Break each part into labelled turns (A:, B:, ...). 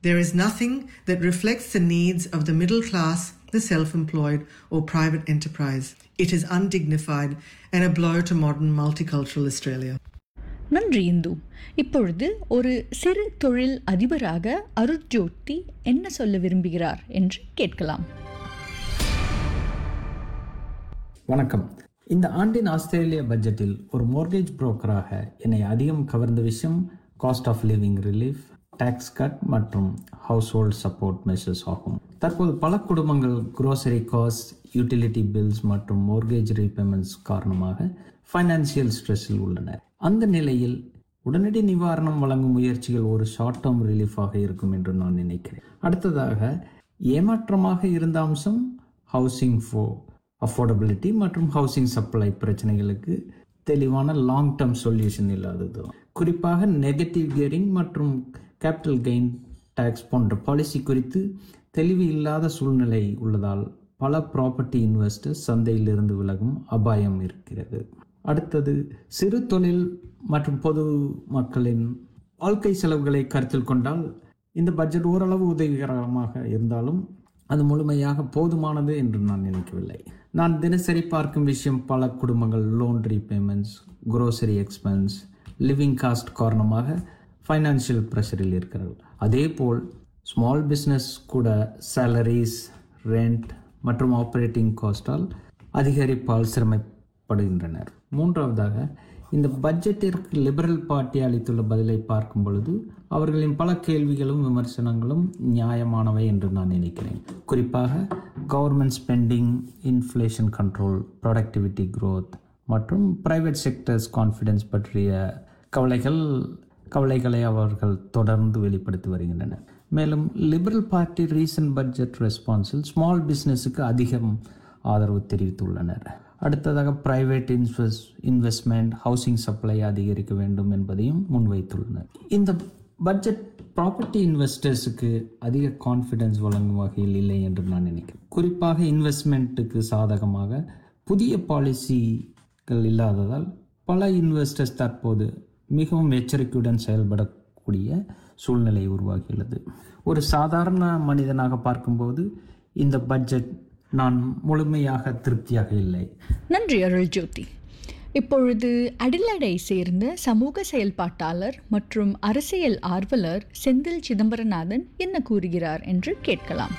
A: There is nothing that reflects the needs of the middle class, the self employed, or private enterprise. It is undignified and a blow to modern multicultural Australia.
B: நன்றி இந்து இப்பொழுது ஒரு சிறு தொழில் அதிபராக அருட் ஜோதி என்ன சொல்ல விரும்புகிறார் என்று கேட்கலாம்
C: வணக்கம் இந்த ஆண்டின் ஆஸ்திரேலிய பட்ஜெட்டில் ஒரு மோர்கேஜ் புரோக்கராக என்னை அதிகம் கவர்ந்த விஷயம் cost of living relief tax cut மற்றும் ஹவுஸ் ஹோல்ட் சப்போர்ட் மெஷர்ஸ் ஆகும் தற்போது பல குடும்பங்கள் grocery காஸ்ட் யூட்டிலிட்டி பில்ஸ் மற்றும் மோர்கேஜ் ரீபேமெண்ட்ஸ் காரணமாக ஃபைனான்சியல் ஸ்ட்ரெஸ்ஸில் உள்ளனர் அந்த நிலையில் உடனடி நிவாரணம் வழங்கும் முயற்சிகள் ஒரு ஷார்ட் டேர்ம் ரிலீஃபாக இருக்கும் என்று நான் நினைக்கிறேன் அடுத்ததாக ஏமாற்றமாக இருந்த அம்சம் ஹவுசிங் ஃபோ அஃபோர்டபிலிட்டி மற்றும் ஹவுசிங் சப்ளை பிரச்சனைகளுக்கு தெளிவான லாங் டேர்ம் சொல்யூஷன் இல்லாதது குறிப்பாக நெகட்டிவ் கியரிங் மற்றும் கேபிட்டல் கெயின் டேக்ஸ் போன்ற பாலிசி குறித்து தெளிவு இல்லாத சூழ்நிலை உள்ளதால் பல ப்ராப்பர்ட்டி இன்வெஸ்டர்ஸ் சந்தையிலிருந்து விலகும் அபாயம் இருக்கிறது அடுத்தது சிறு தொழில் மற்றும் பொது மக்களின் வாழ்க்கை செலவுகளை கருத்தில் கொண்டால் இந்த பட்ஜெட் ஓரளவு உதவிகரமாக இருந்தாலும் அது முழுமையாக போதுமானது என்று நான் நினைக்கவில்லை நான் தினசரி பார்க்கும் விஷயம் பல குடும்பங்கள் loan repayments grocery expense living cost காரணமாக ஃபைனான்சியல் ப்ரெஷரில் இருக்கிறார்கள் அதேபோல் ஸ்மால் பிஸ்னஸ் கூட சேலரிஸ் ரெண்ட் மற்றும் ஆப்ரேட்டிங் காஸ்டால் அதிகரிப்பால் சிரமப்படுகின்றனர் மூன்றாவதாக இந்த பட்ஜெட்டிற்கு லிபரல் பார்ட்டி அளித்துள்ள பதிலை பார்க்கும் பொழுது அவர்களின் பல கேள்விகளும் விமர்சனங்களும் நியாயமானவை என்று நான் நினைக்கிறேன் குறிப்பாக government spending inflation control productivity growth மற்றும் பிரைவேட் செக்டர்ஸ் கான்ஃபிடன்ஸ் பற்றிய கவலைகள் கவலைகளை அவர்கள் தொடர்ந்து வெளிப்படுத்தி வருகின்றனர் மேலும் லிபரல் பார்ட்டி ரீசன்ட் பட்ஜெட் ரெஸ்பான்ஸில் ஸ்மால் பிஸ்னஸுக்கு அதிகம் ஆதரவு தெரிவித்துள்ளனர் அடுத்ததாக private invest investment housing supply அதிகரிக்க வேண்டும் என்பதையும் முன்வைத்துள்ளனர் இந்த பட்ஜெட் ப்ராப்பர்ட்டி இன்வெஸ்டர்ஸுக்கு அதிக கான்ஃபிடன்ஸ் வழங்கும் வகையில் இல்லை என்று நான் நினைக்கிறேன் குறிப்பாக இன்வெஸ்ட்மெண்ட்டுக்கு சாதகமாக புதிய பாலிசிகள் இல்லாததால் பல இன்வெஸ்டர்ஸ் தற்போது மிகவும் எச்சரிக்கையுடன் செயல்படக்கூடிய சூழ்நிலை உருவாகியுள்ளது ஒரு சாதாரண மனிதனாக பார்க்கும்போது இந்த பட்ஜெட் நான் முழுமையாக திருப்தியாக இல்லை
B: நன்றி அருள் ஜோதி இப்பொழுது அடிலடை சேர்ந்த சமூக செயல்பாட்டாளர் மற்றும் அரசியல் ஆர்வலர் செந்தில் சிதம்பரநாதன் என்ன கூறுகிறார் என்று கேட்கலாம்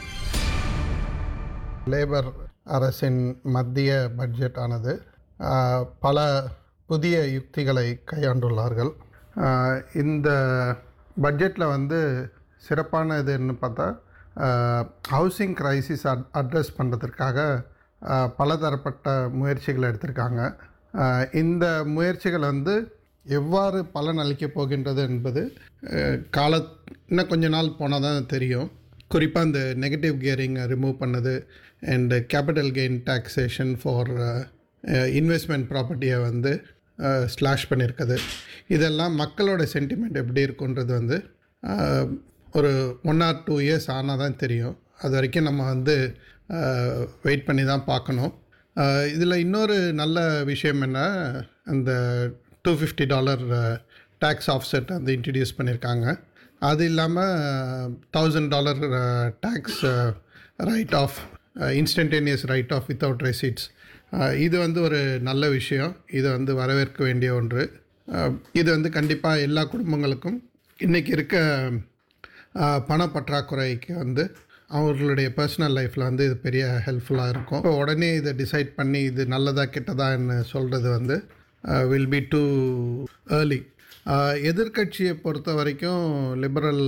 D: லேபர் அரசின் மத்திய பட்ஜெட் ஆனது ஆஹ், பல புதிய யுக்திகளை கையாண்டுள்ளார்கள் ஆஹ், இந்த பட்ஜெட்டில் வந்து சிறப்பானதுன்னு பார்த்தா ஹவுசிங் கிரைசிஸ் அட் அட்ரஸ் பண்ணுறதுக்காக பலதரப்பட்ட முயற்சிகள் எடுத்திருக்காங்க ஆஹ், இந்த முயற்சிகள் வந்து எவ்வாறு பலன் அளிக்கப் போகின்றது என்பது ஆஹ், கால இன்னும் கொஞ்ச நாள் போனால் தான் தெரியும் குறிப்பாக இந்த நெகட்டிவ் கியரிங்கை ரிமூவ் பண்ணது and capital gain taxation for investment ப்ராப்பர்ட்டியை வந்து ஸ்லாஷ் பண்ணியிருக்குது இதெல்லாம் மக்களோட சென்டிமெண்ட் எப்படி இருக்குன்றது வந்து அஹ், ஒரு ஒன் ஆர் டூ இயர்ஸ் ஆனால் தான் தெரியும் அது வரைக்கும் நம்ம வந்து வெயிட் பண்ணி தான் பார்க்கணும் இதில் இன்னொரு நல்ல விஷயம் என்ன அந்த two fifty dollar tax offset வந்து இன்ட்ரடியூஸ் பண்ணியிருக்காங்க அது இல்லாமல் thousand dollar tax write off instantaneous write off without receipts இது வந்து ஒரு நல்ல விஷயம் இது வந்து வரவேற்க வேண்டிய ஒன்று அஹ், இது வந்து கண்டிப்பாக எல்லா குடும்பங்களுக்கும் இன்றைக்கி இருக்க அஹ், பண பற்றாக்குறைக்கு வந்து அவர்களுடைய பர்சனல் லைஃப்பில் வந்து இது பெரிய ஹெல்ப்ஃபுல்லாக இருக்கும் இப்போ உடனே இதை டிசைட் பண்ணி இது நல்லதா கெட்டதான்னு சொல்கிறது வந்து வில் பி டூ ஏர்லி எதிர்க்கட்சியை பொறுத்த வரைக்கும் லிபரல்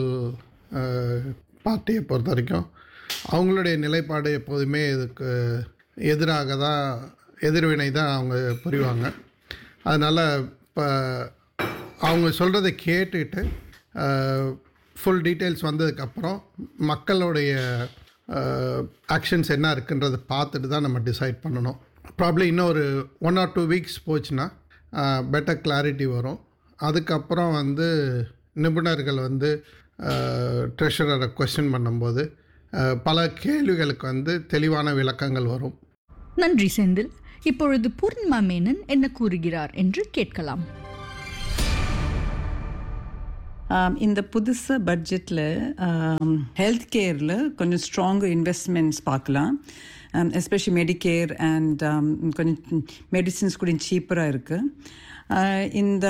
D: பார்ட்டியை பொறுத்த வரைக்கும் அவங்களுடைய நிலைப்பாடு எப்போதுமே இதுக்கு எதிராக தான் எதிர்வினை தான் அவங்க புரிவாங்க அதனால் இப்போ அவங்க சொல்கிறத கேட்டுட்டு ஃபுல் டீட்டெயில்ஸ் வந்ததுக்கப்புறம் மக்களுடைய ஆக்ஷன்ஸ் என்ன இருக்குன்றதை பார்த்துட்டு தான் நம்ம டிசைட் பண்ணணும் ப்ராப்ளி இன்னும் ஒரு ஒன் ஆர் டூ வீக்ஸ் போச்சுன்னா பெட்டர் கிளாரிட்டி வரும் அதுக்கப்புறம் வந்து நிபுணர்கள் வந்து ட்ரெஷரரை கொஸ்டின் பண்ணும்போது அஹ், பல கேள்விகளுக்கு வந்து தெளிவான விளக்கங்கள் வரும்
B: நன்றி செந்தில் இப்பொழுது பூர்ணிமா மேனன் என்ன கூறுகிறார் என்று கேட்கலாம்
E: ஆம், இந்த புதுசு பட்ஜெட்டில் ஹெல்த் கேரில் கொஞ்சம் ஸ்ட்ராங் இன்வெஸ்ட்மெண்ட்ஸ் பார்க்கலாம் எஸ்பெஷலி மெடிக்கேர் அண்ட் கொஞ்சம் மெடிசின்ஸ் கூட சீப்பராக இருக்குது இந்த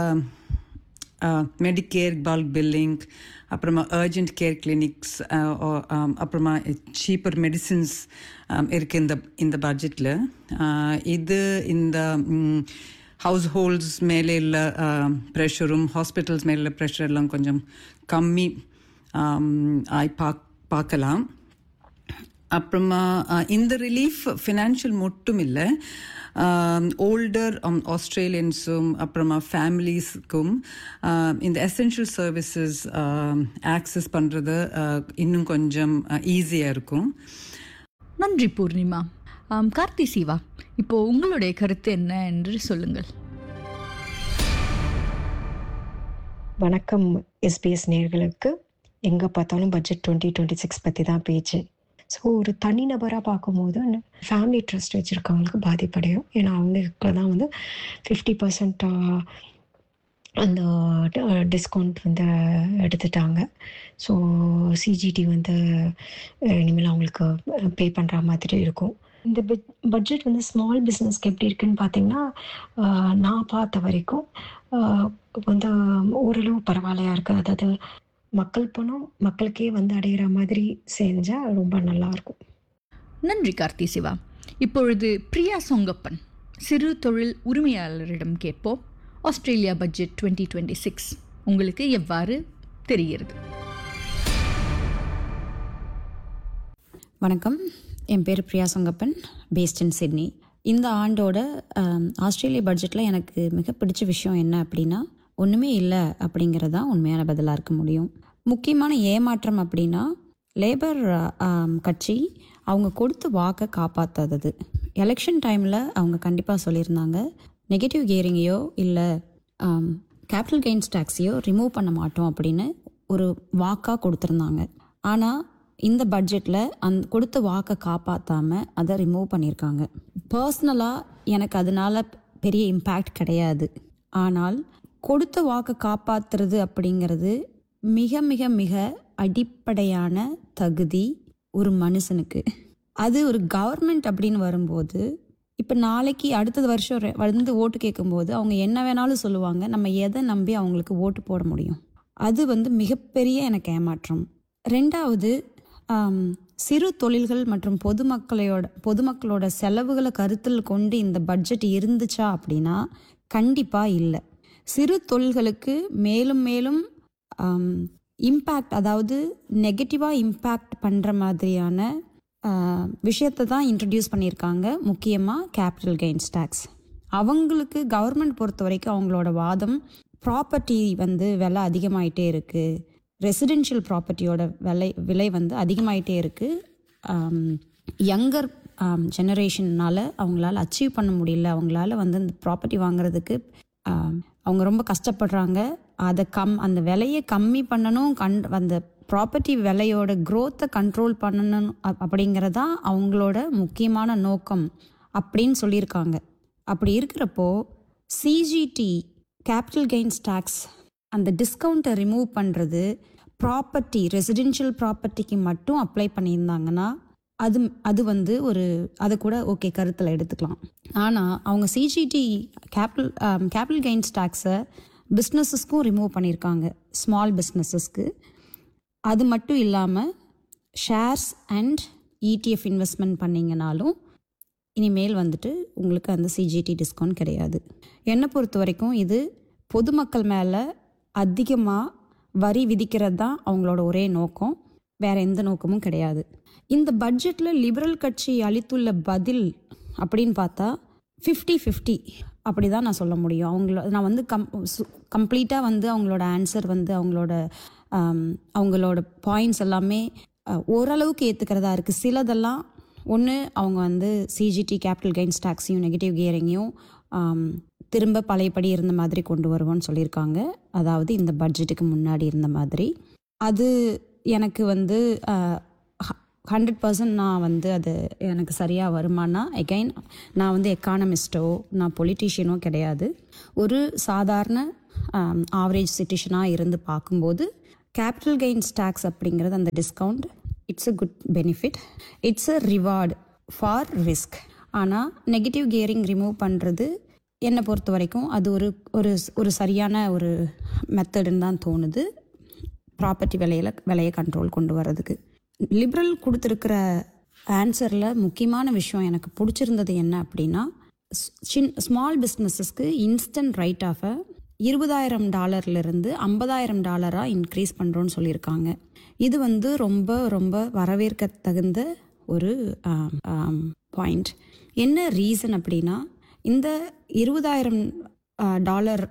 E: மெடிக்கேர் பல்க் பில்லிங் அப்புறமா அர்ஜென்ட் கேர் கிளினிக்ஸ் அப்புறமா சீப்பர் மெடிசின்ஸ் இருக்குது இந்த இந்த பட்ஜெட்டில் இது இந்த ஹவுஸ் ஹோல்ட்ஸ் மேலே உள்ள ப்ரெஷரும் ஹாஸ்பிட்டல்ஸ் மேலே உள்ள ப்ரெஷர் எல்லாம் கொஞ்சம் கம்மி ஆய் பாக் பார்க்கலாம் அப்புறமா அஹ், இந்த ரிலீஃப் ஃபினான்ஷியல் மட்டும் இல்லை ஓல்டர் ஆஸ்திரேலியன்ஸும் அப்புறமா ஃபேமிலிஸ்க்கும் இந்த எசென்ஷியல் சர்வீசஸ் ஆக்சஸ் பண்ணுறது இன்னும் கொஞ்சம் ஈஸியாக இருக்கும்
B: நன்றி பூர்ணிமா ஆம், கார்த்தி சிவா இப்போ உங்களுடைய கருத்து என்ன என்று சொல்லுங்கள்
F: வணக்கம் எஸ்பிஎஸ் நேர்களுக்கு எங்கே பார்த்தாலும் பட்ஜெட் டுவெண்ட்டி டுவெண்ட்டி சிக்ஸ் பற்றி தான் பேச்சு ஸோ ஒரு தனிநபராக பார்க்கும்போது ஃபேமிலி ட்ரஸ்ட் வச்சுருக்கவங்களுக்கு பாதிப்படையும் ஏன்னா அவங்களுக்கு தான் வந்து ஃபிஃப்டி பர்சன்ட் அந்த டிஸ்கவுண்ட் வந்து எடுத்துட்டாங்க ஸோ சிஜிடி வந்து அஹ், இனிமேல் அவங்களுக்கு பே பண்ணுற மாதிரி இருக்கும் இந்த பட்ஜெட் வந்து ஸ்மால் பிஸ்னஸ்க்கு எப்படி இருக்குன்னு பார்த்தீங்கன்னா அஹ், நான் பார்த்த வரைக்கும் அஹ், வந்து ஓரளவு பரவாயில்லையா இருக்குது அதாவது மக்கள் பணம் மக்களுக்கே வந்து அடையிற மாதிரி செஞ்சால் ரொம்ப நல்லா இருக்கும்
B: நன்றி கார்த்தி சிவா இப்பொழுது பிரியா சொங்கப்பன் சிறு தொழில் உரிமையாளரிடம் கேட்போம் Australia budget twenty twenty six உங்களுக்கு எவ்வாறு தெரிகிறது
G: வணக்கம் என் பேர் Priya Sangappan based in Sydney இந்த ஆண்டோட ஆம், ஆஸ்திரேலிய பட்ஜெட்டில் எனக்கு மிக பிடிச்ச விஷயம் என்ன அப்படின்னா ஒன்றுமே இல்லை அப்படிங்கிறது தான் உண்மையான பதிலாக இருக்க முடியும் முக்கியமான ஏமாற்றம் அப்படின்னா லேபர் ஆம், கட்சி அவங்க கொடுத்த வாக்கை காப்பாற்றாதது எலெக்ஷன் டைமில் அவங்க கண்டிப்பாக சொல்லியிருந்தாங்க நெகட்டிவ் கியரிங்கையோ இல்லை கேபிட்டல் கெயின்ஸ் டேக்ஸையோ ரிமூவ் பண்ண மாட்டோம் அப்படின்னு ஒரு வாக்காக கொடுத்துருந்தாங்க ஆனால் இந்த பட்ஜெட்டில் அந் கொடுத்த வாக்கை காப்பாற்றாமல் அதை ரிமூவ் பண்ணியிருக்காங்க பர்சனலாக எனக்கு அதனால பெரிய இம்பேக்ட் கிடையாது ஆனால் கொடுத்த வாக்கை காப்பாற்றுறது அப்படிங்கிறது மிக மிக மிக அடிப்படையான தகுதி ஒரு மனுஷனுக்கு அது ஒரு கவர்மெண்ட் அப்படின்னு வரும்போது இப்போ நாளைக்கு அடுத்த வருஷம் ரெ- வந்து ஓட்டு கேட்கும்போது அவங்க என்ன வேணாலும் சொல்லுவாங்க நம்ம எதை நம்பி அவங்களுக்கு ஓட்டு போட முடியும் அது வந்து மிகப்பெரிய எனக்கு ஏமாற்றம் ரெண்டாவது ஆம், சிறு தொழில்கள் மற்றும் பொதுமக்களோட பொதுமக்களோட செலவுகளை கருத்தில் கொண்டு இந்த பட்ஜெட் இருந்துச்சா அப்படின்னா கண்டிப்பாக இல்லை சிறு தொழில்களுக்கு மேலும் மேலும் இம்பேக்ட் அதாவது நெகட்டிவாக இம்பேக்ட் பண்ணுற மாதிரியான ஆஹ், விஷயத்தை தான் இன்ட்ரடியூஸ் பண்ணியிருக்காங்க முக்கியமாக கேபிட்டல் கெயின்ஸ் டேக்ஸ் அவங்களுக்கு கவர்மெண்ட் பொறுத்த வரைக்கும் அவங்களோட வாதம் ப்ராப்பர்ட்டி வந்து விலை அதிகமாயிட்டே இருக்குது ரெசிடென்ஷியல் ப்ராப்பர்ட்டியோட விலை விலை வந்து அதிகமாயிட்டே இருக்குது யங்கர் ஜெனரேஷன்னால அவங்களால அச்சீவ் பண்ண முடியல அவங்களால வந்து அந்த ப்ராப்பர்ட்டி வாங்குறதுக்கு ஆம், அவங்க ரொம்ப கஷ்டப்படுறாங்க அதை கம் அந்த விலையை கம்மி பண்ணணும் கண் அந்த ப்ராப்பர்ட்டி விலையோட growth-அ கண்ட்ரோல் பண்ணணும் அப்- அப்படிங்கிறதா அவங்களோட முக்கியமான நோக்கம் அப்படின்னு சொல்லியிருக்காங்க அப்படி இருக்கிறப்போ சிஜிடி கேபிட்டல் கெயின்ஸ் டேக்ஸ் அந்த டிஸ்கவுண்ட்டை ரிமூவ் பண்ணுறது ப்ராப்பர்ட்டி ரெசிடென்ஷியல் ப்ராப்பர்ட்டிக்கு மட்டும் அப்ளை பண்ணியிருந்தாங்கன்னா அது அது வந்து ஒரு அதை கூட ஓகே கருத்தில் எடுத்துக்கலாம் ஆனால் அவங்க சிஜிடி கேபிட்டல் கேபிட்டல் கெயின்ஸ் டேக்ஸை பிஸ்னஸஸ்க்கும் ரிமூவ் பண்ணியிருக்காங்க ஸ்மால் பிஸ்னஸஸ்க்கு அது மட்டும் இல்லாமல் ஷேர்ஸ் அண்ட் இடிஎஃப் இன்வெஸ்ட்மெண்ட் பண்ணிங்கனாலும் இனிமேல் வந்துட்டு உங்களுக்கு அந்த சிஜிடி டிஸ்கவுண்ட் கிடையாது என்னை பொறுத்த வரைக்கும் இது பொதுமக்கள் மேலே அதிகமாக வரி விதிக்கிறது தான் அவங்களோட ஒரே நோக்கம் வேற எந்த நோக்கமும் கிடையாது இந்த பட்ஜெட்டில் லிபரல் கட்சி அளித்துள்ள பதில் அப்படின்னு பார்த்தா ஃபிஃப்டி ஃபிஃப்டி அப்படி தான் நான் சொல்ல முடியும் அவங்கள நான் வந்து கம் கம்ப்ளீட்டாக வந்து அவங்களோட ஆன்சர் வந்து அவங்களோட ஆம், அவங்களோட பாயிண்ட்ஸ் எல்லாமே அஹ், ஓரளவுக்கு ஏற்றுக்கிறதா இருக்குது சிலதெல்லாம் ஒன்று அவங்க வந்து சிஜிடி கேபிட்டல் கெயின்ஸ் டேக்ஸையும் நெகட்டிவ் கியரிங்கையும் திரும்ப பழையபடி இருந்த மாதிரி கொண்டு வருவோம்னு சொல்லியிருக்காங்க அதாவது இந்த பட்ஜெட்டுக்கு முன்னாடி இருந்த மாதிரி அது எனக்கு வந்து ஹண்ட்ரட் பர்சன்ட் நான் வந்து அது எனக்கு சரியாக வருமானா எகைன் நான் வந்து எக்கானமிஸ்ட்டோ நான் பொலிட்டீஷியனோ கிடையாது ஒரு சாதாரண ஆவரேஜ் சிட்டிஷனாக இருந்து பார்க்கும்போது கேபிட்டல் கெயின்ஸ் டேக்ஸ் அப்படிங்கிறது அந்த discount it's a good benefit it's a reward for risk ஆனால் நெகட்டிவ் கியரிங் ரிமூவ் பண்ணுறது என்னை பொறுத்த வரைக்கும் அது ஒரு ஒரு ஒரு சரியான ஒரு மெத்தடுன்னு தான் தோணுது ப்ராப்பர்ட்டி விலையில விலையை கண்ட்ரோல் கொண்டு வர்றதுக்கு லிபரல் கொடுத்துருக்கிற ஆன்சரில் முக்கியமான விஷயம் எனக்கு பிடிச்சிருந்தது என்ன அப்படின்னா சின் ஸ்மால் பிஸ்னஸஸ்க்கு இன்ஸ்டன்ட் ரைட் ஆஃபை இருபதாயிரம் டாலர்லேருந்து ஐம்பதாயிரம் டாலராக இன்க்ரீஸ் பண்ணுறோன்னு சொல்லியிருக்காங்க இது வந்து ரொம்ப ரொம்ப வரவேற்க தகுந்த ஒரு பாயிண்ட் என்ன ரீசன் அப்படின்னா இந்த இருபதாயிரம் டாலர்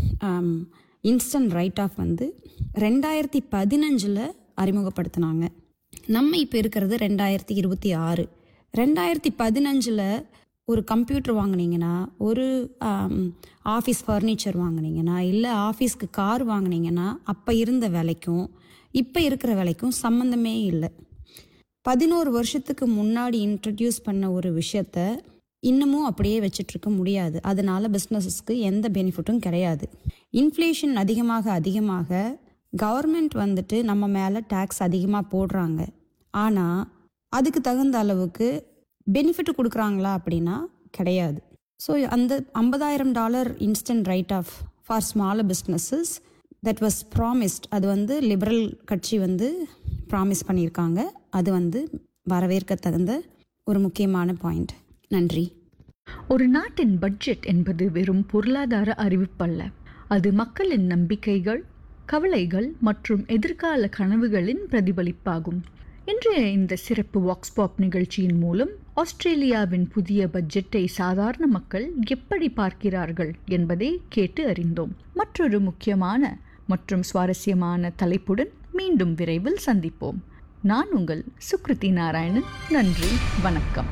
G: இன்ஸ்டன்ட் ரைட் ஆஃப் வந்து ரெண்டாயிரத்தி பதினஞ்சில் அறிமுகப்படுத்தினாங்க நம்ம இப்போ இருக்கிறது ரெண்டாயிரத்தி இருபத்தி ஆறு ரெண்டாயிரத்தி பதினஞ்சில் ஒரு கம்ப்யூட்டர் வாங்கினீங்கன்னா ஒரு ஆஃபீஸ் ஃபர்னிச்சர் வாங்கினீங்கன்னா இல்லை ஆஃபீஸ்க்கு கார் வாங்கினீங்கன்னா அப்போ இருந்த விலைக்கும் இப்போ இருக்கிற விலைக்கும் சம்மந்தமே இல்லை பதினோரு வருஷத்துக்கு முன்னாடி இன்ட்ரடியூஸ் பண்ண ஒரு விஷயத்த இன்னமும் அப்படியே வச்சிட்ருக்க முடியாது அதனால பிஸ்னஸஸ்க்கு எந்த பெனிஃபிட்டும் கிடையாது இன்ஃப்ளேஷன் அதிகமாக அதிகமாக கவர்மெண்ட் வந்துட்டு நம்ம மேலே டேக்ஸ் அதிகமாக போடுறாங்க ஆனால் அதுக்கு தகுந்த அளவுக்கு பெனிஃபிட் கொடுக்குறாங்களா அப்படின்னா கிடையாது ஸோ அந்த ஐம்பதாயிரம் dollar instant write off for smaller businesses that was promised அது வந்து லிபரல் கட்சி வந்து ப்ராமிஸ் பண்ணியிருக்காங்க அது வந்து வரவேற்க தகுந்த ஒரு முக்கியமான பாயிண்ட் நன்றி
B: ஒரு நாட்டின் பட்ஜெட் என்பது வெறும் பொருளாதார அறிவிப்பல்ல அது மக்களின் நம்பிக்கைகள் கவலைகள் மற்றும் எதிர்கால கனவுகளின் பிரதிபலிப்பாகும் இன்றைய இந்த சிறப்பு வாக்ஸ்பாப் நிகழ்ச்சியின் மூலம் ஆஸ்திரேலியாவின் புதிய பட்ஜெட்டை சாதாரண மக்கள் எப்படி பார்க்கிறார்கள் என்பதை கேட்டு அறிந்தோம் மற்றொரு முக்கியமான மற்றும் சுவாரஸ்யமான தலைப்புடன் மீண்டும் விரைவில் சந்திப்போம் நான் உங்கள் சுக்ருதி நாராயணன் நன்றி வணக்கம்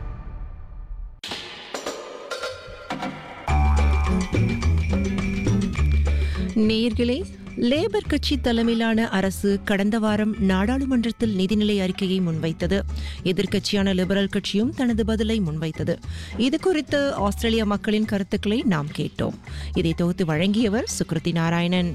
H: நேயர்களே லேபர் கட்சி தலைமையிலான அரசு கடந்த வாரம் நாடாளுமன்றத்தில் நிதிநிலை அறிக்கையை முன்வைத்தது எதிர்க்கட்சியான லிபரல் கட்சியும் தனது பதிலை முன்வைத்தது இது குறித்து ஆஸ்திரேலிய மக்களின் கருத்துக்களை நாம் கேட்டோம் இதை தொகுத்து வழங்கியவர் சுக்ருதி நாராயணன்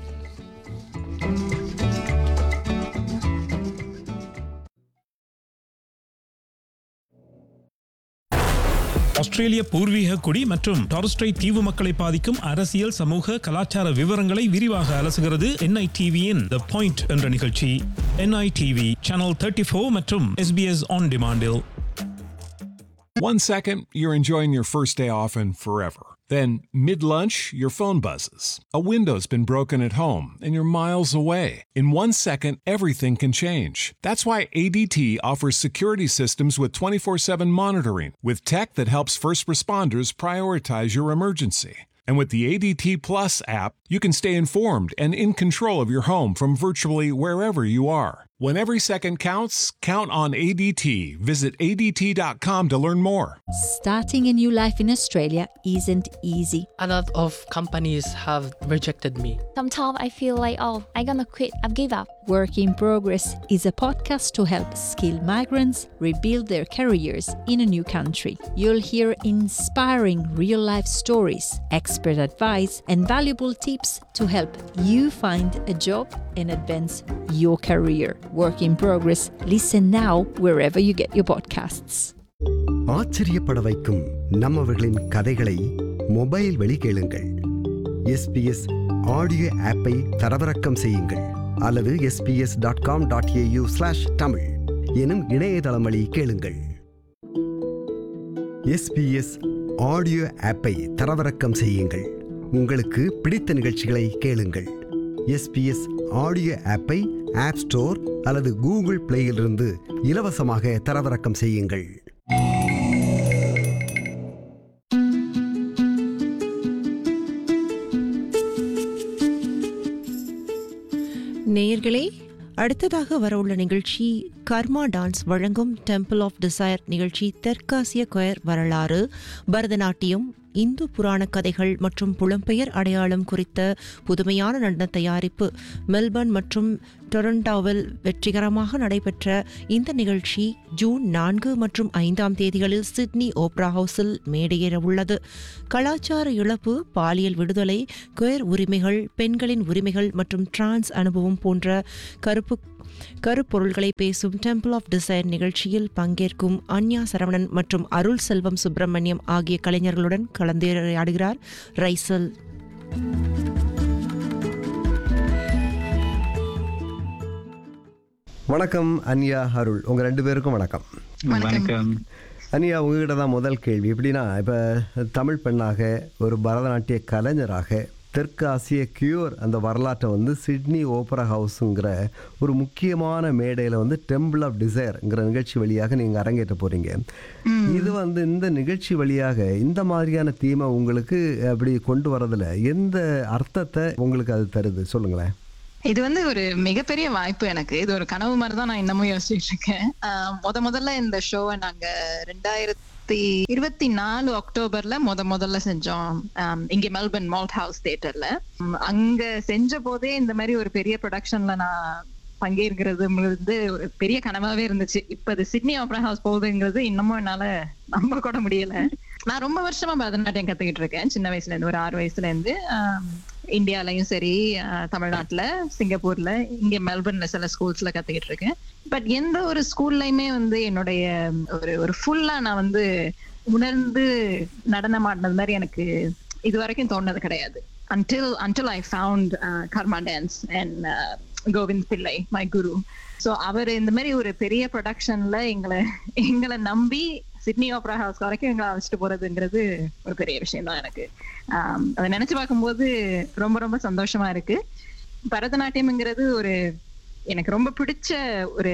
I: ஆஸ்திரேலிய பூர்வீக குடி மற்றும் டாரஸ்ட்ரை தீவு மக்களை பாதிக்கும் அரசியல் சமூக கலாச்சார விவரங்களை விரிவாக அலசுகிறது என்ஐடிவியின் த பாயிண்ட் என்ற நிகழ்ச்சி என்ஐடிவி சேனல் தேர்ட்டி ஃபோர் மற்றும் எஸ்பிஎஸ் ஆன் டிமாண்டில்
J: One second, you're enjoying your first day off and forever. Then, mid lunch, your phone buzzes. A window's been broken at home and you're miles away. In one second, everything can change. That's why ADT offers security systems with 24 7 monitoring, with tech that helps first responders prioritize your emergency. And with the ADT Plus app, you can stay informed and in control of your home from virtually wherever you are. When every second counts, count on ADT. Visit ADT.com to learn more.
K: Starting a new life in Australia isn't easy.
L: A lot of companies have rejected me.
M: Sometimes I feel like, oh, I'm gonna quit, I've give up.
K: Work in Progress is a podcast to help skilled migrants rebuild their careers in a new country. You'll hear inspiring real life stories, expert advice, and valuable tips to help you find a job and advance your career. Work in Progress. Listen now wherever you get your podcasts.
N: ஆச்சரியப்பட வைக்கும் நம்மவர்களின் கதைகளை mobile வழி கேளுங்கள் SBS audio ஆப்பை தரவிறக்கம் செய்யுங்கள் அல்லது SBS dot com dot AU slash Tamil எனும் இணையதளம் வழி கேளுங்கள் எஸ்பிஎஸ் ஆடியோ ஆப்பை தரவிறக்கம் செய்யுங்கள் உங்களுக்கு பிடித்த நிகழ்ச்சிகளை கேளுங்கள் எஸ்பிஎஸ் ஆடியோ ஆப்பை ஆப் ஸ்டோர் அல்லது கூகுள் பிளேயிலிருந்து இலவசமாக தரவிறக்கம் செய்யுங்கள்
H: நேயர்களே அடுத்ததாக வரவுள்ள நிகழ்ச்சி கர்மா டான்ஸ் வழங்கும் டெம்பிள் ஆஃப் டிசைர் நிகழ்ச்சி தெற்காசிய கொயர் வரலாறு பரதநாட்டியம் இந்து புராண கதைகள் மற்றும் புலம்பெயர் அடையாளம் குறித்த புதுமையான நடன தயாரிப்பு மெல்பர்ன் மற்றும் டொரண்டாவில் வெற்றிகரமாக நடைபெற்ற இந்த நிகழ்ச்சி ஜூன் நான்கு மற்றும் ஐந்தாம் தேதிகளில் சிட்னி ஓப்ரா ஹவுஸில் மேடையேற உள்ளது கலாச்சார இழப்பு பாலியல் விடுதலை குயர் உரிமைகள் பெண்களின் உரிமைகள் மற்றும் டிரான்ஸ் அனுபவம் போன்ற கருப்பு கருப்பொருள்களை பேசும் டெம்பிள் ஆஃப் டிசைன் நிகழ்ச்சியில் பங்கேற்கும் அன்யா சரவணன் மற்றும் அருள் செல்வம் சுப்பிரமணியம் ஆகிய கலைஞர்களுடன் கலந்துரையாடுகிறார் ரைசல்
N: வணக்கம் அன்யா அருள் உங்க ரெண்டு பேருக்கும் வணக்கம்
O: வணக்கம்
N: அனியா உங்ககிட்ட தான் முதல் கேள்வி எப்படின்னா இப்போ தமிழ் பெண்ணாக ஒரு பரதநாட்டிய கலைஞராக தெற்கு ஆசிய கியூர் அந்த வரலாற்றை வந்து சிட்னி ஓப்பரா ஹவுஸுங்கிற ஒரு முக்கியமான மேடையில் வந்து டெம்பிள் ஆஃப் டிசைர்ங்கிற நிகழ்ச்சி வழியாக நீங்கள் அரங்கேற்ற போகிறீங்க இது வந்து இந்த நிகழ்ச்சி வழியாக இந்த மாதிரியான தீமை உங்களுக்கு அப்படி கொண்டு வரதில் எந்த அர்த்தத்தை உங்களுக்கு அது தருது சொல்லுங்களேன்
O: இது வந்து ஒரு மிகப்பெரிய வாய்ப்பு எனக்கு இது ஒரு கனவு மாதிரி தான் நான் இன்னமும் யோசிச்சுட்டு இருக்கேன் ஆஹ் முத முதல்ல இந்த ஷோவை நாங்க ரெண்டாயிரத்தி இருபத்தி நாலு அக்டோபர்ல முத முதல்ல செஞ்சோம் ஆம், இங்க மெல்பர்ன் மால்ட் ஹவுஸ் தியேட்டர்ல அங்க செஞ்ச போதே இந்த மாதிரி ஒரு பெரிய ப்ரொடக்ஷன்ல நான் பங்கேற்கிறது வந்து ஒரு பெரிய கனவாவே இருந்துச்சு இப்ப இது சிட்னி ஆப்ரா ஹவுஸ் போகுதுங்கிறது இன்னமும் என்னால நம்ப கூட முடியல நான் ரொம்ப வருஷமா பரதநாட்டியம் கத்துக்கிட்டு இருக்கேன் சின்ன வயசுல இருந்து ஒரு ஆறு வயசுல இருந்து ஆம், இந்தியாலயும் சரி ஆஹ், தமிழ்நாட்டுல சிங்கப்பூர்ல இங்க மெல்பர்ன்ல சில ஸ்கூல்ஸ்ல கத்துக்கிட்டு இருக்கேன் பட் எந்த ஒரு ஸ்கூல்லையுமே வந்து என்னுடைய ஒரு ஒரு ஃபுல்லா நான் வந்து உணர்ந்து நடனம் ஆடினது மாதிரி எனக்கு இது வரைக்கும் தோணுது கிடையாது until until I found uh, Karma Dance and uh, Kovind பிள்ளை மை குரு ஸோ அவர் இந்த மாதிரி ஒரு பெரிய ப்ரொடக்ஷன்ல எங்களை எங்களை நம்பி சிட்னி ஆப்ரா ஹவுஸ் வரைக்கும் எங்களை அழைச்சிட்டு போறதுங்கிறது ஒரு பெரிய விஷயம் தான் எனக்கு ஆம், அதை நினைச்சு பார்க்கும்போது ரொம்ப ரொம்ப சந்தோஷமா இருக்கு பரதநாட்டியம்ங்கிறது ஒரு எனக்கு ரொம்ப பிடிச்ச ஒரு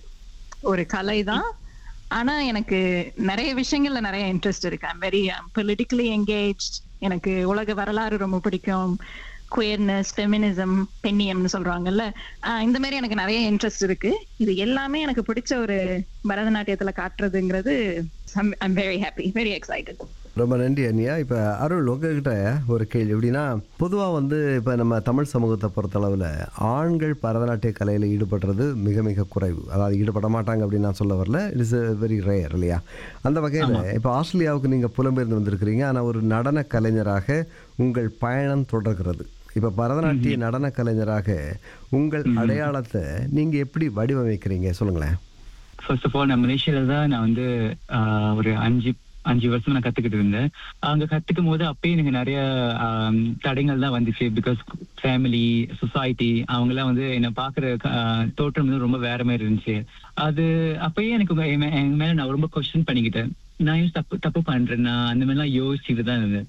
O: ஒரு கலை தான் ஆனா எனக்கு நிறைய விஷயங்கள்ல நிறைய இன்ட்ரெஸ்ட் இருக்கு ஐம் வெரி பொலிட்டிக்கலி என்கேஜ் எனக்கு உலக வரலாறு ரொம்ப பிடிக்கும் குயர்னஸ் ஃபெமினிசம் பெண்ணியம்னு சொல்றாங்கல்ல ஆஹ் இந்த மாதிரி எனக்கு நிறைய இன்ட்ரெஸ்ட் இருக்கு இது எல்லாமே எனக்கு பிடிச்ச ஒரு பரதநாட்டியத்துல காட்டுறதுங்கிறது I'm very happy very excited
N: ரொம்ப நன்றி அனியா இப்போ அருள் உங்ககிட்ட ஒரு கேள்வி எப்படின்னா பொதுவாக வந்து இப்போ நம்ம தமிழ் சமூகத்தை பொறுத்தளவில் ஆண்கள் பரதநாட்டிய கலையில் ஈடுபடுறது மிக மிக குறைவு அதாவது ஈடுபட மாட்டாங்க அப்படின்னு நான் சொல்ல வரல இட் இஸ் வெரி ரேர் இல்லையா அந்த வகையில் இப்போ ஆஸ்திரேலியாவுக்கு நீங்கள் புலம்பெயர்ந்து வந்திருக்கிறீங்க ஆனால் ஒரு நடன கலைஞராக உங்கள் பயணம் தொடர்கிறது இப்போ பரதநாட்டிய நடன கலைஞராக உங்கள் அடையாளத்தை நீங்கள் எப்படி வடிவமைக்கிறீங்க சொல்லுங்களேன்
P: ஃபர்ஸ்ட் ஆஃப் ஆல் நான் மலேசியால தான் நான் வந்து ஆஹ், ஒரு அஞ்சு அஞ்சு வருஷம் நான் கத்துக்கிட்டு இருந்தேன் அங்க கத்துக்கும் போது அப்பயே எனக்கு நிறைய ஆம், தடங்கள் தான் வந்துச்சு பிகாஸ் ஃபேமிலி சொசைட்டி அவங்க எல்லாம் வந்து என்ன பாக்குற ஆஹ், தோற்றம் வந்து ரொம்ப வேற மாதிரி இருந்துச்சு அது அப்பயே எனக்கு உங்க- என் மே- என் மேல நான் ரொம்ப கொஸ்டின் பண்ணிக்கிட்டேன் நான் ஏன் தப்பு தப்பு பண்றேன் நான் அந்த மாதிரிலாம் யோசிச்சுட்டு தான் இருந்தேன்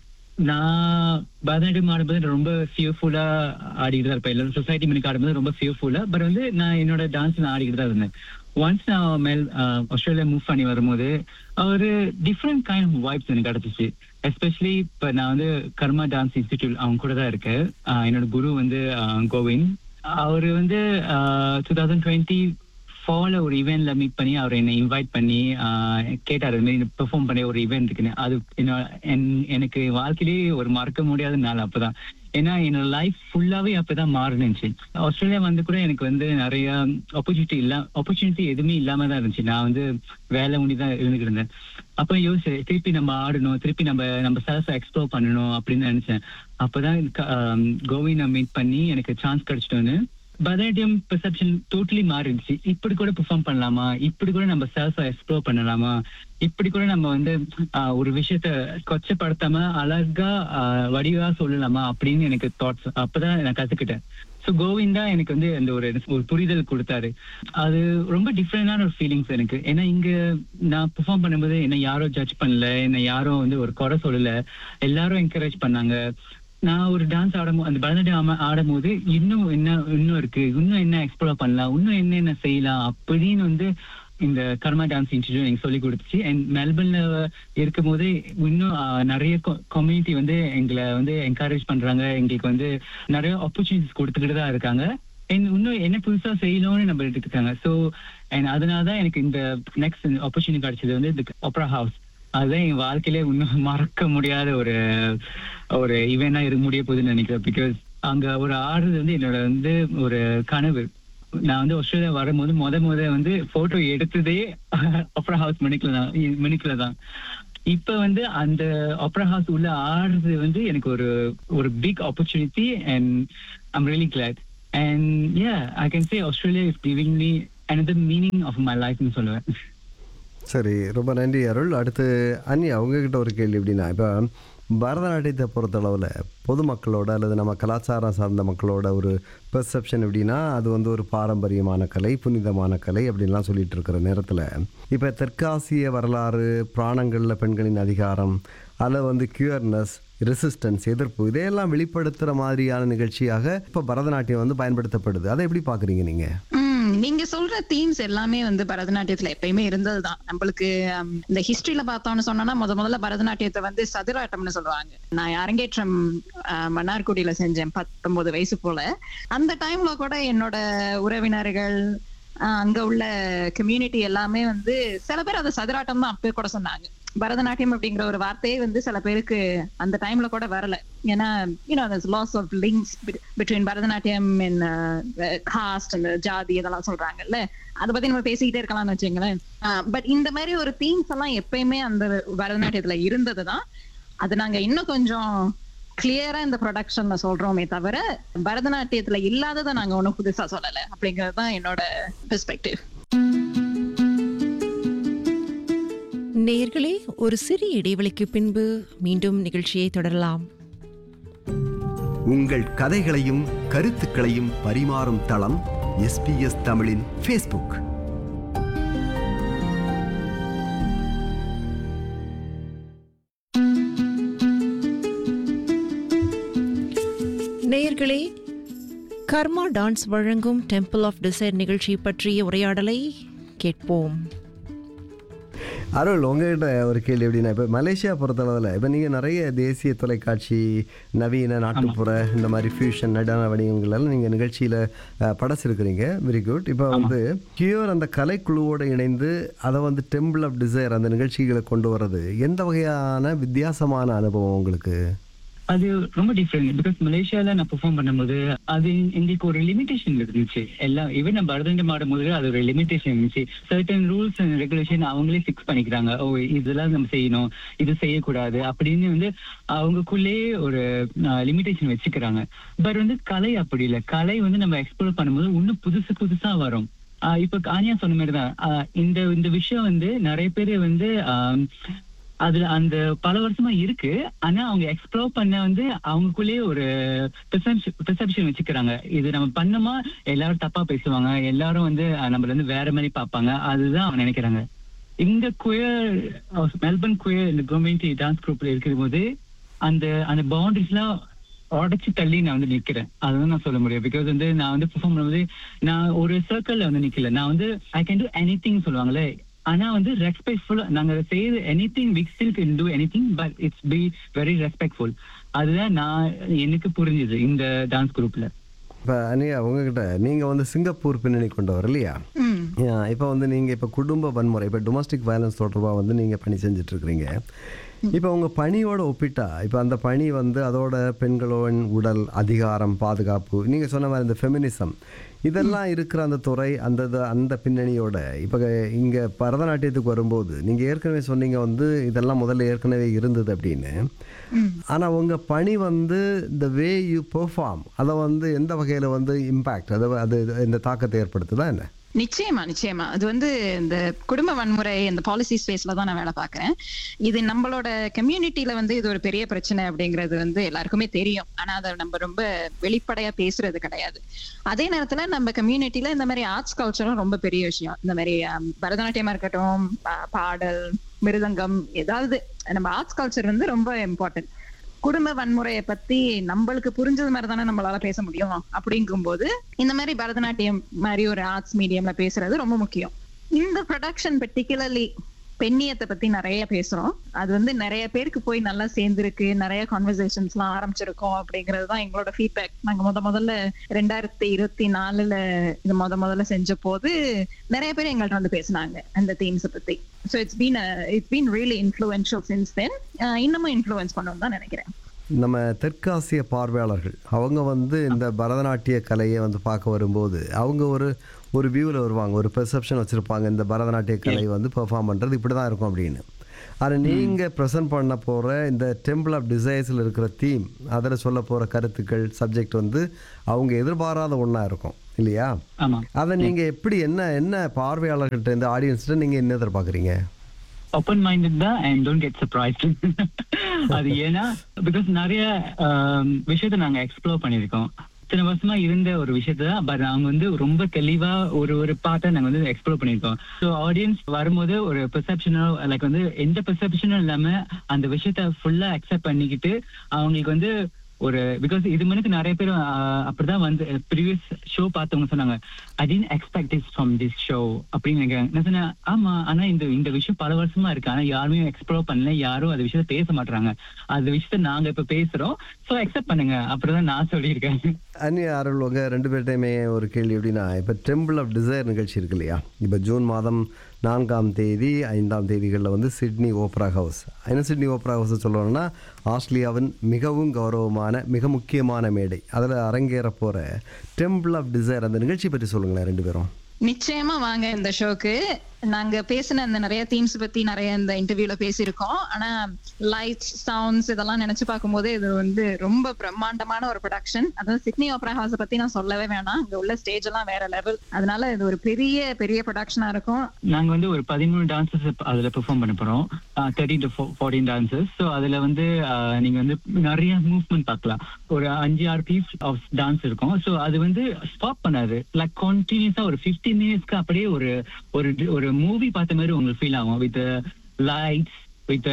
P: நான் பரதநாட்டியம் ஆடும்போது நான் ரொம்ப ஃபியர்ஃபுல்லா ஆடிக்கிட்டு தான் இருப்பேன் எல்லாரும் சொசைட்டி மணிக்கு ஆடும்போது ரொம்ப ஃபியர்ஃபுல்லா பட் வந்து நான் என்னோட டான்ஸ் நான் ஆடிக்கிட்டு தான் இருந்தேன் ஒன்ஸ் நான் மேல் ஆஸ்திரேலியா மூவ் பண்ணி வரும்போது ஒரு டிஃப்ரெண்ட் கைண்ட் ஆஃப் வைப்ஸ் எனக்கு கிடைச்சிச்சு எஸ்பெஷலி இப்ப நான் வந்து கர்மா டான்ஸ் இன்ஸ்டிடியூட் அவங்க கூட தான் இருக்கேன் ஆஹ் என்னோட குரு வந்து ஆஹ் கோவிந்த் அவரு வந்து டூ தௌசண்ட் டுவெண்ட்டி ஃபால ஒரு இவெண்ட்ல மீட் பண்ணி அவர் என்னை இன்வைட் பண்ணி ஆஹ், கேட்டாரு இது மாதிரி பெர்ஃபார்ம் பண்ண ஒரு இவெண்ட் இருக்குன்னு அது என்னோட என்- எனக்கு வாழ்க்கையிலேயே ஒரு மறக்க முடியாத நாள் அப்பதான் ஏன்னா என்னோட லைஃப் ஃபுல்லாவே அப்பதான் மாறினுச்சு ஆஸ்திரேலியா வந்து கூட எனக்கு வந்து நிறைய ஆப்பர்ச்சுனிட்டி இல்ல ஆப்பர்ச்சுனிட்டி எதுவுமே இல்லாம தான் இருந்துச்சு நான் வந்து வேலை முடி தான் இருந்துகிட்டு இருந்தேன் அப்ப யோசிச்சு திருப்பி நம்ம ஆடணும் திருப்பி நம்ம நம்ம செல்ஃப் எக்ஸ்ப்ளோர் பண்ணணும் அப்படின்னு நினைச்சேன் அப்பதான் கோவினை மீட் பண்ணி எனக்கு சான்ஸ் கிடைச்சிட்டோன்னு பரதநாட்டியம் பெர்செப்ஷன் டோட்டலி மாறிடுச்சு இப்படி கூட பெர்ஃபார்ம் பண்ணலாமா இப்படி கூட நம்ம செல்ஃப் எக்ஸ்ப்ளோர் பண்ணலாமா இப்படி கூட நம்ம வந்து ஆஹ், ஒரு விஷயத்த கொச்சப்படுத்தாம அழகா ஆஹ், வடிவா சொல்லலாமா அப்படின்னு எனக்கு தாட்ஸ் அப்பதான் நான் கத்துக்கிட்டேன் ஸோ கோவிந்தா எனக்கு வந்து அந்த ஒரு ஒரு புரிதல் கொடுத்தாரு அது ரொம்ப டிஃப்ரெண்டான ஒரு ஃபீலிங்ஸ் எனக்கு ஏன்னா இங்க நான் பெர்ஃபார்ம் பண்ணும்போது என்ன யாரும் ஜட்ஜ் பண்ணல என்ன யாரும் வந்து ஒரு குறை சொல்லல எல்லாரும் என்கரேஜ் பண்ணாங்க நான் ஒரு டான்ஸ் ஆடும் அந்த பரதநாட்டியம் ஆம- ஆடும்போது இன்னும் என்ன இன்னும் இருக்கு இன்னும் என்ன எக்ஸ்ப்ளோர் பண்ணலாம் இன்னும் என்னென்ன செய்யலாம் அப்படின்னு வந்து இந்த கர்மா டான்ஸ் இன்ஸ்டிடியூட் எனக்கு சொல்லி கொடுத்துச்சு அண்ட் மெல்பர்ன்ல இருக்கும் போது இன்னும் ஆஹ், நிறைய கம்யூனிட்டி வந்து எங்களை வந்து என்கரேஜ் பண்றாங்க எங்களுக்கு வந்து நிறைய ஆப்பர்ச்சுனிட்டிஸ் கொடுத்துக்கிட்டு தான் இருக்காங்க And இன்னும் என்ன புதுசா செய்யணும்னு நம்ம எடுத்துருக்காங்க ஸோ அண்ட் அதனால தான் எனக்கு இந்த நெக்ஸ்ட் ஆப்பர்ச்சுனிட்டி கிடைச்சது வந்து இந்த ஒப்ரா ஹவுஸ் அதுதான் என் வாழ்க்கையிலே இன்னும் மறக்க முடியாத ஒரு ஒரு இவெண்டா இருக்க முடிய போகுதுன்னு நினைக்கிறேன் பிகாஸ் அங்க ஒரு ஆடுறது வந்து என்னோட வந்து ஒரு கனவு நான் வந்து ஆஸ்திரேலியா வரும்போது முத முத வந்து போட்டோ எடுத்ததே ஒப்ரா ஹவுஸ் மணிக்குல தான் மணிக்குல தான் இப்ப வந்து அந்த ஒப்ரா ஹவுஸ் உள்ள ஆடுறது வந்து எனக்கு ஒரு ஒரு big opportunity and I'm really glad and yeah I can say Australia is giving me another meaning of my லைஃப்னு சொல்லுவேன்
Q: சரி ரொம்ப நன்றி அருள் அடுத்து அன்யா உங்ககிட்ட ஒரு கேள்வி எப்படின்னா இப்போ பரதநாட்டியத்தை பொறுத்தளவில் பொதுமக்களோட அல்லது நம்ம கலாச்சாரம் சார்ந்த மக்களோட ஒரு பெர்செப்ஷன் எப்படின்னா அது வந்து ஒரு பாரம்பரியமான கலை புனிதமான கலை அப்படின்லாம் சொல்லிட்டு இருக்கிற நேரத்தில் இப்போ தெற்காசிய வரலாறு புராணங்களில் பெண்களின் அதிகாரம் அல்லது வந்து கியூர்னஸ் ரெசிஸ்டன்ஸ் எதிர்ப்பு இதையெல்லாம் வெளிப்படுத்துகிற மாதிரியான நிகழ்ச்சியாக இப்போ பரதநாட்டியம் வந்து பயன்படுத்தப்படுது அதை எப்படி பார்க்குறீங்க நீங்கள்
O: ம், நீங்க சொல்ற தீம்ஸ் எல்லாமே வந்து பரதநாட்டியத்துல எப்பயுமே இருந்ததுதான் நம்மளுக்கு ஹம், இந்த ஹிஸ்டரியில பார்த்தோம்னு சொன்னோம்னா முத முதல்ல பரதநாட்டியத்தை வந்து சதுராட்டம்னு சொல்லுவாங்க நான் அரங்கேற்றம் அஹ், மன்னார்குடியில செஞ்சேன் பத்தொன்பது வயசு போல அந்த டைம்ல கூட என்னோட உறவினர்கள் அஹ், அங்க உள்ள கம்யூனிட்டி எல்லாமே வந்து சில பேர் அதை சதுராட்டம் தான் அப்பவே கூட சொன்னாங்க பரதநாட்டியம் அப்படிங்கிற ஒரு வார்த்தையே வந்து சில பேருக்கு அந்த டைம்ல கூட வரல ஏன்னா you know loss of links between Bharatanatyam and caste அந்த ஜாதி இதெல்லாம் சொல்றாங்கல்ல அதை பத்தி நம்ம பேசிக்கிட்டே இருக்கலாம்னு வச்சுங்களேன் பட் இந்த மாதிரி ஒரு தீம்ஸ் எல்லாம் எப்பயுமே அந்த பரதநாட்டியத்துல இருந்ததுதான் அது நாங்க இன்னும் கொஞ்சம் கிளியரா இந்த ப்ரொடக்ஷன்ல சொல்றோமே தவிர பரதநாட்டியத்துல இல்லாததை நாங்க ஒண்ணும் புதுசா சொல்லல அப்படிங்கிறது தான் என்னோட பெர்ஸ்பெக்டிவ்
H: நேயர்களே ஒரு சிறிய இடைவெளிக்கு பின்பு மீண்டும் நிகழ்ச்சியை தொடரலாம்
N: உங்கள் கதைகளையும் கருத்துக்களையும் பரிமாறும் தளம் எஸ்பிஎஸ் தமிழின் ஃபேஸ்புக்
H: நேயர்களே கர்மா டான்ஸ் வழங்கும் டெம்பிள் ஆஃப் டிசைர் நிகழ்ச்சி பற்றிய உரையாடலை கேட்போம்
Q: அருள் உங்ககிட்ட ஒரு கேள்வி எப்படின்னா இப்போ மலேசியா பொறுத்தளவில் இப்போ நீங்கள் நிறைய தேசிய தொலைக்காட்சி நவீன நாட்டுப்புற இந்த மாதிரி ஃபியூஷன் நடன வடிவங்களெல்லாம் நீங்கள் நிகழ்ச்சியில் படைச்சிருக்கிறீங்க வெரி குட் இப்போ வந்து கியூர் அந்த கலைக்குழுவோடு இணைந்து அதை வந்து டெம்பிள் ஆஃப் டிசைர் அந்த நிகழ்ச்சிகளை கொண்டு வர்றது எந்த வகையான வித்தியாசமான அனுபவம் உங்களுக்கு
P: அது ரொம்ப டிஃப்ரெண்ட் பிகாஸ் மலேசியால நான் பெர்ஃபார்ம் பண்ணும்போது அது எங்களுக்கு ஒரு லிமிடேஷன் இருந்துச்சு எல்லாம் ஈவன் நம்ம பரதநாட்டியம் ஆடும்போது அது ஒரு லிமிடேஷன் இருந்துச்சு சர்டன் ரூல்ஸ் அண்ட் ரெகுலேஷன் அவங்களே ஃபிக்ஸ் பண்ணிக்கிறாங்க ஓ இதெல்லாம் நம்ம செய்யணும் இது செய்யக்கூடாது அப்படின்னு வந்து அவங்களுக்குள்ளேயே ஒரு லிமிடேஷன் வச்சுக்கிறாங்க பட் வந்து கலை அப்படி இல்லை கலை வந்து நம்ம எக்ஸ்ப்ளோர் பண்ணும்போது இன்னும் புதுசு புதுசா வரும் ஆஹ் இப்ப ஆனியா சொன்ன மாதிரி தான் ஆஹ் இந்த இந்த விஷயம் வந்து நிறைய பேர் வந்து ஆஹ் அதுல அந்த பல வருஷமா இருக்கு ஆனா அவங்க எக்ஸ்ப்ளோர் பண்ண வந்து அவங்களுக்குள்ளேயே ஒரு பெர்செப்ஷன் வச்சுக்கிறாங்க இது நம்ம பண்ணோமா எல்லாரும் தப்பா பேசுவாங்க எல்லாரும் வந்து அஹ், நம்மள வந்து வேற மாதிரி பார்ப்பாங்க அதுதான் அவங்க நினைக்கிறாங்க இந்த குயர் மெல்பர்ன் குயர் இந்த கவர்மெண்ட் டான்ஸ் குரூப்ல இருக்கிற போது அந்த அந்த பவுண்டரிஸ்லாம் உடச்சு தள்ளி நான் வந்து நிக்கிறேன் அதுதான் நான் சொல்ல முடியும் பிகாஸ் வந்து நான் வந்து பெர்ஃபார்ம் பண்ணும்போது நான் ஒரு சர்க்கிள்ல வந்து நிக்கல நான் வந்து I can do anything சொல்லுவாங்களே ஆனா வந்து ரெஸ்பெக்ட்ஃபுல் நாங்க செய்யறது anything we still can do anything but it's be very respectful அதுதான் நான் எனக்கு புரிஞ்சுது இந்த டான்ஸ் குரூப்ல
Q: இப்போ அனியா உங்ககிட்ட நீங்கள் வந்து சிங்கப்பூர் பின்னணி கொண்டவர் இல்லையா இப்போ வந்து நீங்கள் இப்போ குடும்ப வன்முறை இப்போ டொமஸ்டிக் வயலன்ஸ் தொடர்பாக வந்து நீங்கள் பணி செஞ்சுட்டு இருக்கிறீங்க இப்போ உங்கள் பணியோட ஒப்பிட்டா இப்போ அந்த பணி வந்து அதோட பெண்களோட உடல் அதிகாரம் பாதுகாப்பு நீங்கள் சொன்ன மாதிரி இந்த ஃபெமினிசம் இதெல்லாம் இருக்கிற அந்த துறை அந்த இது- அந்த பின்னணியோட இப்போ இங்கே பரதநாட்டியத்துக்கு வரும்போது நீங்கள் ஏற்கனவே சொன்னீங்க வந்து இதெல்லாம் முதல்ல ஏற்கனவே இருந்தது அப்படின்னு ஆனால் உங்கள் பணி வந்து இந்த வே யூ பெர்ஃபார்ம் அதை வந்து எந்த வகையில் வந்து இம்பேக்ட் அதை அது இந்த தாக்கத்தை ஏற்படுத்துதா என்ன
O: நிச்சயமா நிச்சயமா அது வந்து இந்த குடும்ப வன்முறை இந்த பாலிசி ஸ்பேஸ்ல தான் நான் வேலை பார்க்கறேன் இது நம்மளோட கம்யூனிட்டியில வந்து இது ஒரு பெரிய பிரச்சனை அப்படிங்கிறது வந்து எல்லாருக்குமே தெரியும் ஆனா அதை நம்ம ரொம்ப வெளிப்படையா பேசுறது கிடையாது அதே நேரத்துல நம்ம கம்யூனிட்டியில இந்த மாதிரி ஆர்ட்ஸ் கல்ச்சரும் ரொம்ப பெரிய விஷயம் இந்த மாதிரி ஆம், பரதநாட்டியமா இருக்கட்டும் பா- பாடல் மிருதங்கம் ஏதாவது நம்ம ஆர்ட்ஸ் கல்ச்சர் வந்து ரொம்ப இம்பார்ட்டன்ட் குடும்ப வன்முறையை பத்தி நம்மளுக்கு புரிஞ்சது மாதிரி தானே நம்மளால பேச முடியும் அப்படிங்கும்போது இந்த மாதிரி பரதநாட்டியம் மாதிரி ஒரு ஆர்ட்ஸ் மீடியம்ல பேசுறது ரொம்ப முக்கியம் இந்த ப்ரொடக்ஷன் பர்டிகுலர்லி பெண்ணியத்தை பத்தி நிறைய பேசுறோம் அது வந்து நிறைய பேருக்கு போய் நல்லா சேர்ந்திருக்கு நிறைய கான்வர்சேஷன்ஸ் எல்லாம் ஆரம்பிச்சிருக்கோம் அப்படிங்கிறது தான் எங்களோட ஃபீட்பேக் நாங்க முத முதல்ல ரெண்டாயிரத்தி இருபத்தி நாலுல இது முத முதல்ல செஞ்ச போது நிறைய பேர் எங்கள்ட்ட வந்து பேசினாங்க அந்த தீம்ஸ் பத்தி so it's been it's been really influential since then இன்னமும் இன்ஃப்ளூயன்ஸ் பண்ணணும்னு தான் நினைக்கிறேன்
Q: நம்ம தெற்காசிய பார்வையாளர்கள் அவங்க வந்து இந்த பரதநாட்டிய கலையை வந்து பார்க்க வரும்போது அவங்க ஒரு ஒரு வியூவில் வருவாங்க ஒரு பெர்செப்ஷன் வச்சுருப்பாங்க இந்த பரதநாட்டிய கலை வந்து பெர்ஃபார்ம் பண்ணுறது இப்படி தான் இருக்கும் அப்படின்னு ஆனால் நீங்கள் ப்ரெசென்ட் பண்ண போகிற இந்த டெம்பிள் ஆஃப் டிசைர்ஸில் இருக்கிற தீம் அதில் சொல்ல போகிற கருத்துக்கள் சப்ஜெக்ட் வந்து அவங்க எதிர்பாராத ஒன்றா இருக்கும் இல்லையா அதை நீங்கள் எப்படி என்ன என்ன பார்வையாளர்கள்ட்ட இந்த ஆடியன்ஸ்கிட்ட நீங்கள் என்ன எதிர்பார்க்குறீங்க
P: ஓப்பன் மைண்டட் தான் அண்ட் டோன்ட் கெட் சர்ப்ரைஸ்ட் அது ஏன்னா பிகாஸ் நிறைய ஆம், விஷயத்த நாங்க எக்ஸ்ப்ளோர் பண்ணியிருக்கோம் இத்தனை வருஷமா இருந்த ஒரு விஷயத்த தான் பட் அவங்க வந்து ரொம்ப தெளிவா ஒரு ஒரு பார்ட்டை நாங்க வந்து எக்ஸ்ப்ளோர் பண்ணியிருக்கோம் ஸோ ஆடியன்ஸ் வரும்போது ஒரு பெர்செப்ஷனோ லைக் வந்து எந்த பெர்செப்ஷனும் இல்லாம அந்த விஷயத்த ஃபுல்லா அக்செப்ட் பண்ணிக்கிட்டு அவங்களுக்கு வந்து ஒரு பிகாஸ் இது முன்னுக்கு நிறைய பேர் ஆஹ், அப்படிதான் வந்து ப்ரீவியஸ் ஷோ பார்த்தவங்க சொன்னாங்க I didn't expect this from this show அப்படின்னு நினைக்கிறேன் நான் சொன்னேன் ஆமா ஆனா இந்த இந்த விஷயம் பல வருஷமா இருக்கு ஆனா யாருமே எக்ஸ்ப்ளோர் பண்ணல யாரும் அந்த விஷயத்த பேச மாட்டாங்க அந்த விஷயத்த நாங்க இப்ப பேசுறோம் சோ அக்செப்ட் பண்ணுங்க அப்படிதான் நான் சொல்லியிருக்கேன்
Q: அந்நிய அருள் உங்க ரெண்டு பேர்ட்டையுமே ஒரு கேள்வி எப்படின்னா இப்போ டெம்பிள் ஆஃப் டிசைர் நிகழ்ச்சி இருக்கு இல்லையா இப்போ ஜூன் மாதம் நான்காம் தேதி ஐந்தாம் தேதிகளில் வந்து சிட்னி ஓப்ரா ஹவுஸ் என்ன சிட்னி ஓப்ரா ஹவுஸ் சொல்லணும்னா ஆஸ்திரேலியாவின் மிகவும் கௌரவமான மிக முக்கியமான மேடை அதில் அரங்கேற போகிற டெம்பிள் ஆஃப் டிசைர் அந்த நிகழ்ச்சி பற்றி சொல்லுங்களேன் ரெண்டு பேரும்
O: நிச்சயமா வாங்க இந்த ஷோக்கு நாங்க பேசின அந்த நிறைய தீம்ஸ் பத்தி நிறைய இந்த இன்டர்வியூல பேசியிருக்கோம் ஆனா லைட்ஸ் சவுண்ட்ஸ் இதெல்லாம் நினைச்சு பார்க்கும்போது இது வந்து ரொம்ப பிரம்மாண்டமான ஒரு ப்ரொடக்ஷன் அதாவது சிட்னி ஆப்ரா ஹவுஸ் பத்தி நான் சொல்லவே வேணாம் இங்க உள்ள ஸ்டேஜ் எல்லாம் வேற லெவல் அதனால இது ஒரு பெரிய பெரிய ப்ரொடக்ஷனா இருக்கும்
P: நாங்க வந்து ஒரு பதிமூணு டான்சஸ் அதுல பெர்ஃபார்ம் பண்ண போறோம் thirteen to fourteen dances so அதுல வந்து ஆஹ், நீங்க வந்து நிறைய மூவ்மெண்ட் பார்க்கலாம் ஒரு அஞ்சு ஆறு பீஸ் ஆஃப் டான்ஸ் இருக்கும் ஸோ அது வந்து ஸ்டாப் பண்ணாது லைக் கண்டினியூஸா ஒரு ஃபிஃப்டீன் மினிட்ஸ்க்கு அப்படியே ஒரு ஒரு ஒரு மூவி பார்த்த மாதிரி உங்களுக்கு ஃபீல் ஆகும் வித் லைட்ஸ் வித்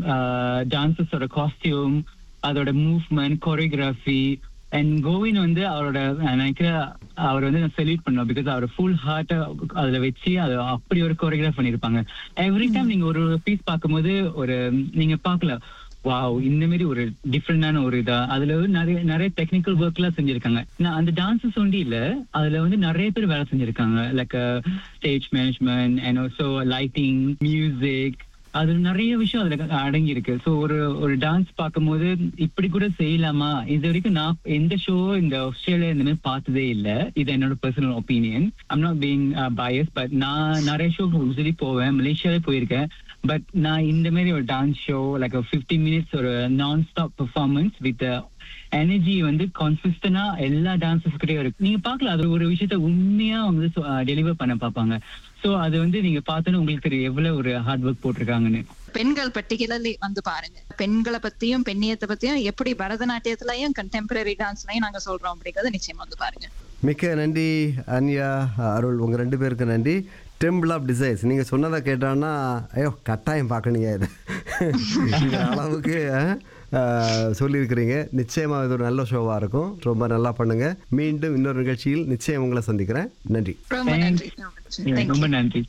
P: டான்சஸோட காஸ்டியூம் அதோட மூவ்மெண்ட் கொரியோகிராஃபி அண்ட் கோவின் வந்து அவரோட நான் நினைக்கிறேன் அவர் வந்து நான் செல்யூட் பண்ணுவேன் பிகாஸ் அவர் ஃபுல் ஹார்ட்டை அதுல வச்சு அதை அப்படி ஒரு கொரியோகிராஃப் பண்ணியிருப்பாங்க எவ்ரி டைம் நீங்க ஒரு பீஸ் பார்க்கும்போது ஒரு நீங்க பார்க்கல வாவ் இந்த மாதிரி ஒரு டிஃப்ரெண்டான ஒரு இதா அதுல வந்து நிறைய நிறைய டெக்னிக்கல் ஒர்க் எல்லாம் செஞ்சிருக்காங்க நான் அந்த டான்சஸ் ஒண்டி இல்ல அதுல வந்து நிறைய பேர் வேலை செஞ்சிருக்காங்க like stage management and also lighting music அது நிறைய விஷயம் அதுல அடங்கி இருக்கு ஸோ ஒரு ஒரு டான்ஸ் பார்க்கும்போது இப்படி கூட செய்யலாமா இது வரைக்கும் நான் எந்த ஷோ இந்த ஆஸ்திரேலியா இந்த மாதிரி பார்த்ததே இல்ல இது என்னோட personal opinion I'm not being bias but நான் நிறைய ஷோ யூஸ்வலி போவேன் மலேசியாவே போயிருக்கேன் பட் நான் இந்த மாதிரி ஒரு dance show like fifty minutes ஒரு நான் ஸ்டாப் பெர்ஃபார்மன்ஸ் வித் எனர்ஜி வந்து கான்சிஸ்டனா எல்லா டான்சஸ் கிட்டயும் இருக்கு நீங்க பார்க்கலாம் அது ஒரு விஷயத்த உண்மையா வந்து டெலிவர் பண்ண பார்ப்பாங்க சோ அது வந்து நீங்க பார்த்தோன்னு உங்களுக்கு தெரியும் எவ்வளவு ஒரு ஹார்ட் ஒர்க் போட்டிருக்காங்கன்னு
O: பெண்கள் பர்டிகுலர்லி வந்து பாருங்க பெண்களை பத்தியும் பெண்ணியத்தை பத்தியும் எப்படி பரதநாட்டியத்திலயும் கண்டெம்பரரி டான்ஸ்லயும் நாங்க சொல்றோம் அப்படிங்கறத நிச்சயமா வந்து பாருங்க
Q: மிக்க நன்றி அன்யா அருள் உங்கள் ரெண்டு பேருக்கு நன்றி டெம்பிள் ஆஃப் டிசைர்ஸ் நீங்கள் சொன்னதை கேட்டான்னா ஐயோ கட்டாயம் பார்க்கணுங்க இது இந்த அளவுக்கு ஆ, சொல்லியிருக்கிறீங்க நிச்சயமாக இது ஒரு நல்ல ஷோவாக இருக்கும் ரொம்ப நல்லா பண்ணுங்கள் மீண்டும் இன்னொரு நிகழ்ச்சியில் நிச்சயம் உங்களை சந்திக்கிறேன் நன்றி
O: ரொம்ப நன்றி
P: ரொம்ப நன்றி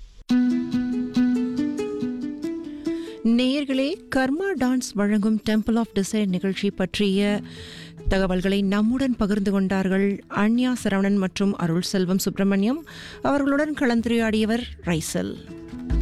H: நேயர்களே கர்மா டான்ஸ் வழங்கும் டெம்பிள் ஆஃப் டிசைர் நிகழ்ச்சி பற்றிய தகவல்களை நம்முடன் பகிர்ந்து கொண்டார்கள் அன்யா சரவணன் மற்றும் அருள் செல்வம் சுப்பிரமணியம் அவர்களுடன் கலந்துரையாடியவர் ரைசல்